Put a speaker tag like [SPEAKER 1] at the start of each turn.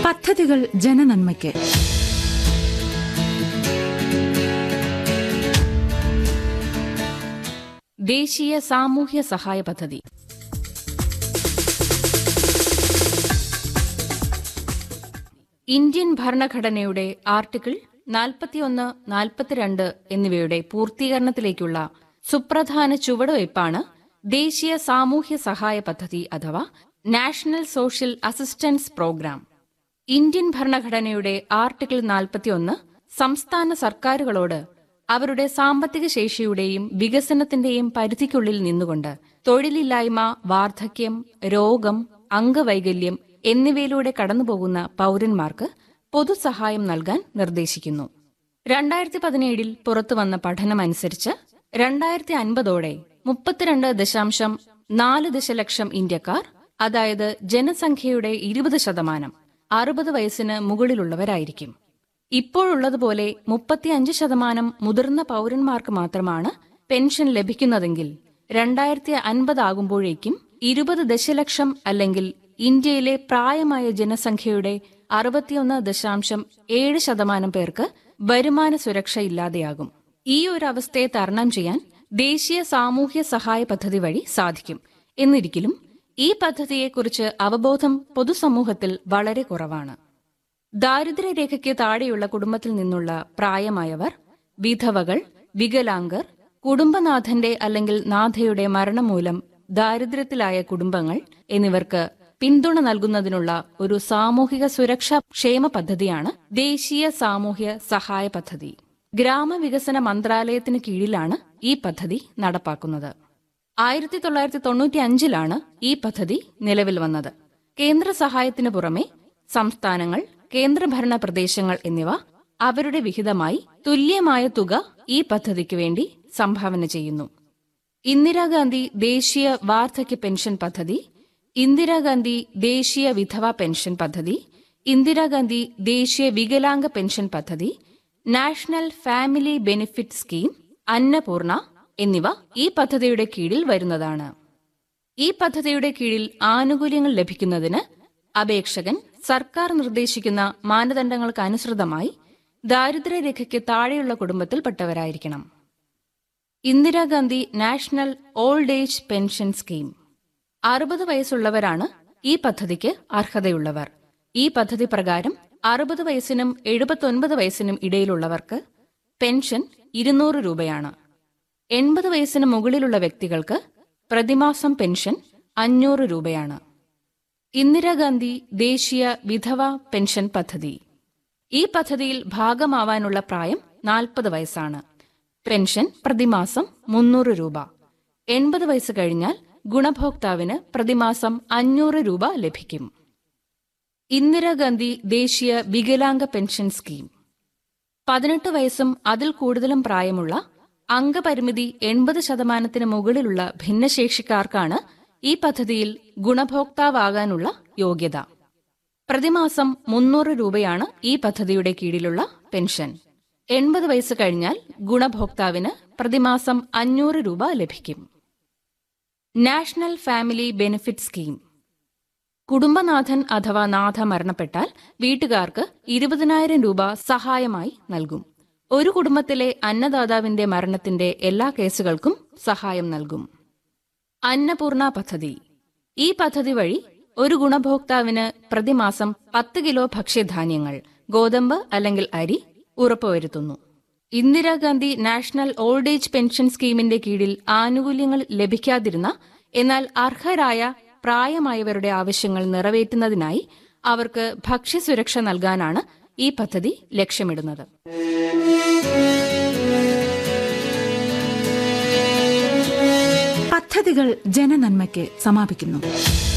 [SPEAKER 1] പദ്ധതികൾ ജനനന്മയ്ക്ക്
[SPEAKER 2] ദേശീയ സാമൂഹ്യ സഹായ പദ്ധതി ഇന്ത്യൻ ഭരണഘടനയുടെ ആർട്ടിക്കിൾ നാൽപ്പത്തിയൊന്ന് നാൽപ്പത്തിരണ്ട് എന്നിവയുടെ പൂർത്തീകരണത്തിലേക്കുള്ള സുപ്രധാന ചുവടുവയ്പ്പാണ് ദേശീയ സാമൂഹ്യ സഹായ പദ്ധതി അഥവാ national social assistance programme Indian ഭരണഘടനയുടെ ആർട്ടിക്കിൾ നാൽപ്പത്തിയൊന്ന് സംസ്ഥാന സർക്കാരുകളോട് അവരുടെ സാമ്പത്തിക ശേഷിയുടെയും വികസനത്തിന്റെയും പരിധിക്കുള്ളിൽ നിന്നുകൊണ്ട് തൊഴിലില്ലായ്മ വാർദ്ധക്യം രോഗം അംഗവൈകല്യം എന്നിവയിലൂടെ കടന്നുപോകുന്ന പൌരന്മാർക്ക് പൊതുസഹായം നൽകാൻ നിർദ്ദേശിക്കുന്നു രണ്ടായിരത്തി പതിനേഴിൽ പുറത്തുവന്ന പഠനമനുസരിച്ച് രണ്ടായിരത്തി അൻപതോടെ മുപ്പത്തിരണ്ട് ദശാംശം നാല് ദശലക്ഷം ഇന്ത്യക്കാർ അതായത് ജനസംഖ്യയുടെ ഇരുപത് ശതമാനം അറുപത് വയസ്സിന് മുകളിലുള്ളവരായിരിക്കും ഇപ്പോഴുള്ളതുപോലെ മുപ്പത്തിയഞ്ച് ശതമാനം മുതിർന്ന പൌരന്മാർക്ക് മാത്രമാണ് പെൻഷൻ ലഭിക്കുന്നതെങ്കിൽ രണ്ടായിരത്തി അൻപതാകുമ്പോഴേക്കും ഇരുപത് ദശലക്ഷം അല്ലെങ്കിൽ ഇന്ത്യയിലെ പ്രായമായ ജനസംഖ്യയുടെ അറുപത്തിയൊന്ന് ദശാംശം ഏഴ് ശതമാനം പേർക്ക് വരുമാന സുരക്ഷ ഇല്ലാതെയാകും ഈ ഒരു അവസ്ഥയെ തരണം ചെയ്യാൻ ദേശീയ സാമൂഹ്യ സഹായ പദ്ധതി വഴി സാധിക്കും എന്നിരിക്കലും ഈ പദ്ധതിയെക്കുറിച്ച് അവബോധം പൊതുസമൂഹത്തിൽ വളരെ കുറവാണ് ദാരിദ്ര്യരേഖയ്ക്ക് താഴെയുള്ള കുടുംബത്തിൽ നിന്നുള്ള പ്രായമായവർ വിധവകൾ വികലാംഗർ കുടുംബനാഥന്റെ അല്ലെങ്കിൽ നാഥയുടെ മരണം മൂലം ദാരിദ്ര്യത്തിലായ കുടുംബങ്ങൾ എന്നിവർക്ക് പിന്തുണ നൽകുന്നതിനുള്ള ഒരു സാമൂഹിക സുരക്ഷാ ക്ഷേമ പദ്ധതിയാണ് ദേശീയ സാമൂഹ്യ സഹായ പദ്ധതി ഗ്രാമവികസന മന്ത്രാലയത്തിന് കീഴിലാണ് ഈ പദ്ധതി നടപ്പാക്കുന്നത് ആയിരത്തി തൊള്ളായിരത്തി തൊണ്ണൂറ്റി അഞ്ചിലാണ് ഈ പദ്ധതി നിലവിൽ വന്നത് കേന്ദ്ര സഹായത്തിന് പുറമെ സംസ്ഥാനങ്ങൾ കേന്ദ്രഭരണ പ്രദേശങ്ങൾ എന്നിവ അവരുടെ വിഹിതമായി തുല്യമായ തുക ഈ പദ്ധതിക്ക് വേണ്ടി സംഭാവന ചെയ്യുന്നു ഇന്ദിരാഗാന്ധി ദേശീയ വാർദ്ധക്യ പെൻഷൻ പദ്ധതി ഇന്ദിരാഗാന്ധി ദേശീയ വിധവ പെൻഷൻ പദ്ധതി ഇന്ദിരാഗാന്ധി ദേശീയ വികലാംഗ പെൻഷൻ പദ്ധതി national family benefit scheme Annapurna എന്നിവ ഈ പദ്ധതിയുടെ കീഴിൽ വരുന്നതാണ് ഈ പദ്ധതിയുടെ കീഴിൽ ആനുകൂല്യങ്ങൾ ലഭിക്കുന്നതിന് അപേക്ഷകൻ സർക്കാർ നിർദ്ദേശിക്കുന്ന മാനദണ്ഡങ്ങൾക്ക് അനുസൃതമായി ദാരിദ്ര്യരേഖയ്ക്ക് താഴെയുള്ള കുടുംബത്തിൽപ്പെട്ടവരായിരിക്കണം Indira Gandhi national old age pension scheme അറുപത് വയസ്സുള്ളവരാണ് ഈ പദ്ധതിക്ക് അർഹതയുള്ളവർ ഈ പദ്ധതി പ്രകാരം അറുപത് വയസ്സിനും എഴുപത്തൊൻപത് വയസ്സിനും ഇടയിലുള്ളവർക്ക് പെൻഷൻ ഇരുന്നൂറ് രൂപയാണ് എൺപത് വയസ്സിന് മുകളിലുള്ള വ്യക്തികൾക്ക് പ്രതിമാസം പെൻഷൻ അഞ്ഞൂറ് രൂപയാണ് ഇന്ദിരാഗാന്ധി ദേശീയ വിധവ പെൻഷൻ പദ്ധതി ഈ പദ്ധതിയിൽ ഭാഗമാവാനുള്ള പ്രായം നാൽപ്പത് വയസ്സാണ് പെൻഷൻ പ്രതിമാസം മുന്നൂറ് രൂപ എൺപത് വയസ്സ് കഴിഞ്ഞാൽ ഗുണഭോക്താവിന് പ്രതിമാസം അഞ്ഞൂറ് രൂപ ലഭിക്കും ഇന്ദിരാഗാന്ധി ദേശീയ വികലാംഗ പെൻഷൻ സ്കീം പതിനെട്ട് വയസ്സും അതിൽ കൂടുതലും പ്രായമുള്ള അംഗപരിമിതി എൺപത് ശതമാനത്തിന് മുകളിലുള്ള ഭിന്നശേഷിക്കാർക്കാണ് ഈ പദ്ധതിയിൽ ഗുണഭോക്താവാകാനുള്ള യോഗ്യത പ്രതിമാസം മുന്നൂറ് രൂപയാണ് ഈ പദ്ധതിയുടെ കീഴിലുള്ള പെൻഷൻ എൺപത് വയസ്സ് കഴിഞ്ഞാൽ ഗുണഭോക്താവിന് പ്രതിമാസം അഞ്ഞൂറ് രൂപ ലഭിക്കും നാഷണൽ ഫാമിലി ബെനിഫിറ്റ് സ്കീം കുടുംബനാഥൻ അഥവാ നാഥ മരണപ്പെട്ടാൽ വീട്ടുകാർക്ക് ഇരുപതിനായിരം രൂപ സഹായമായി നൽകും ഒരു കുടുംബത്തിലെ അന്നദാതാവിന്റെ മരണത്തിന്റെ എല്ലാ കേസുകൾക്കും സഹായം നൽകും അന്നപൂർണ പദ്ധതി ഈ പദ്ധതി വഴി ഒരു ഗുണഭോക്താവിന് പ്രതിമാസം പത്ത് കിലോ ഭക്ഷ്യധാന്യങ്ങൾ ഗോതമ്പ് അല്ലെങ്കിൽ അരി ഉറപ്പുവരുത്തുന്നു Indira Gandhi national old age pension സ്കീമിന്റെ കീഴിൽ ആനുകൂല്യങ്ങൾ ലഭിക്കാതിരുന്ന എന്നാൽ അർഹരായ പ്രായമായവരുടെ ആവശ്യങ്ങൾ നിറവേറ്റുന്നതിനായി അവർക്ക് ഭക്ഷ്യസുരക്ഷ നൽകാനാണ് ഈ പദ്ധതി ലക്ഷ്യമിടുന്നത്
[SPEAKER 1] പദ്ധതികൾ ജനനന്മയ്ക്ക് സമാപിക്കുന്നു